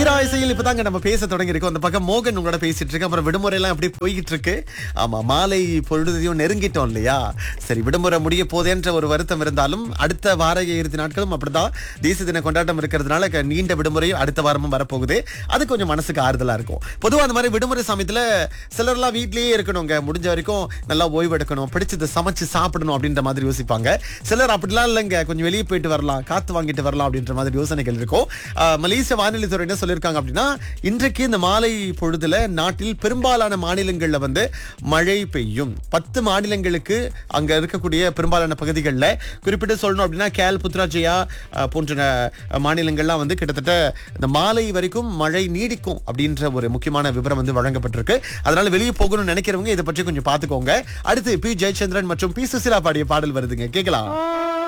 தீராயசையில் இப்பதாங்க நம்ம பேச தொடங்கி இருக்கோம் அந்த பக்கம் மோகன் உங்களோட பேசிட்டு இருக்கு அப்புறம் விடுமுறை எல்லாம் எப்படி போய்கிட்டு இருக்கு ஆமா மாலை பொழுதையும் நெருங்கிட்டோம் இல்லையா சரி விடுமுறை முடிய போதேன்ற ஒரு வருத்தம் இருந்தாலும் அடுத்த வார இறுதி நாட்களும் அப்படிதான் தேசிய தின கொண்டாட்டம் இருக்கிறதுனால க- நீண்ட விடுமுறையும் அடுத்த வாரமும் வரப்போகுது அது கொஞ்சம் மனசுக்கு ஆறுதலா இருக்கும் பொதுவா அந்த மாதிரி விடுமுறை சமயத்துல சிலர்லாம் வீட்லயே இருக்கணுங்க முடிஞ்ச வரைக்கும் நல்லா ஓய்வு எடுக்கணும் பிடிச்சதை சமைச்சு சாப்பிடணும் அப்படின்ற மாதிரி யோசிப்பாங்க சிலர் அப்படிலாம் இல்லைங்க கொஞ்சம் வெளியே போயிட்டு வரலாம் காத்து வாங்கிட்டு வரலாம் அப்படின்ற மாதிரி யோசனைகள் இருக்கும் ஆஹ் மலேசிய வானிலை துறை என்ன சொல்லியிருக்காங்க அப்படின்னா இன்றைக்கு இந்த மாலை பொழுதுல நாட்டில் பெரும்பாலான மாநிலங்கள்ல வந்து மழை பெய்யும் பத்து மாநிலங்களுக்கு அங்க இருக்கக்கூடிய பெரும்பாலான பகுதிகளில் குறிப்பிட்டு சொல்லணும் அப்படின்னா கேல் புத்ராஜயா ஆஹ் போன்ற ஆஹ் மாநிலங்கள்லாம் வந்து கிட்டத்தட்ட இந்த மாலை வரைக்கும் மழை நீடிக்கும் அப்படின்ற ஒரு முக்கியமான விவரம் வந்து வழங்கப்பட்டிருக்கு அதனால வெளியே போகணும்னு நினைக்கிறவங்க இதை பற்றி கொஞ்சம் பார்த்துக்கோங்க அடுத்து பி ஜெயச்சந்திரன் மற்றும் பி சுசிலா பாடிய பாடல் வருதுங்க கேட்கலாம்